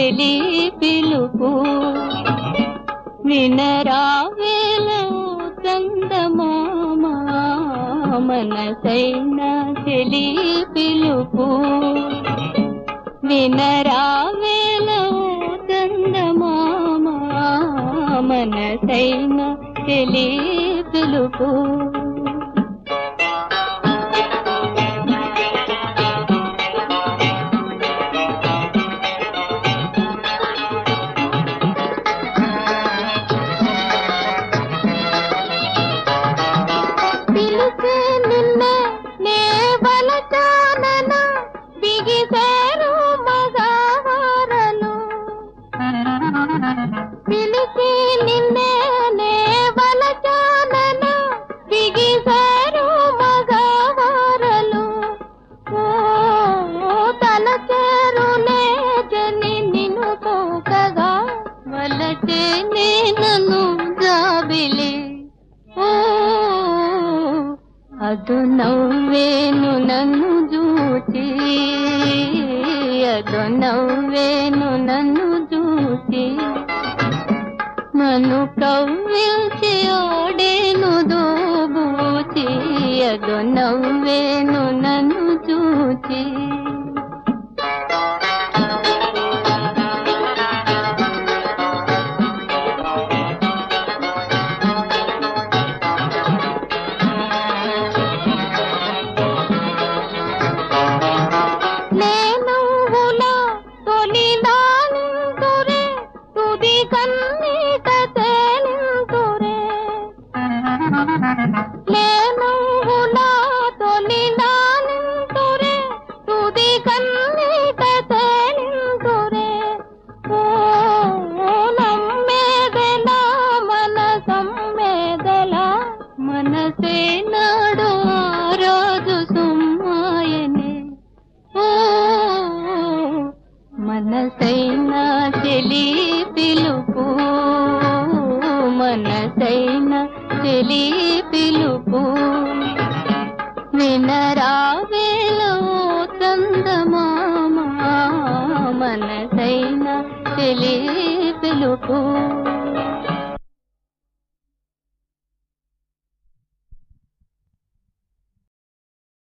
చెలి పిలుపు వినరావేల చందమామ మనసైన చెలి పిలుపు వినరావేల చందమామ మనసైన చెలి పిలుపు పిలిచే నిన్నే నే బలచానన బిగిసారు మగవారలు పిలిచి నిన్నే నే బలచానన బిగిసారు మగవారలు ఓ తల చేరులే జని నిన్ను పోకగా వలచే నన్ను జాబిలి ఓ ಅದು ನವ್ವೇನು నన్ను చూచి ಅದು నవ్వేను నన్ను చూచి నన్ను కవ్విల్చి ఓడేను దోబూచి ಅದು నవ్వేను నన్ను చూచి నేనువుల తొలిదానింతురే తుది కన్నీట తేలింతురే నేనువుల తొలిదానింతురే తుది కన్నీట తేలింతురే ఓ నమ్మేదెల మన సమ్మేదెల మనసే నాడు ఆ రోజు సుమ్మాయనే ఓ మనసైన చెలి పిలుపు మనసైన చెలి పిలుపు వినరావేలో చందమామ మనసైన చెలి పిలుపు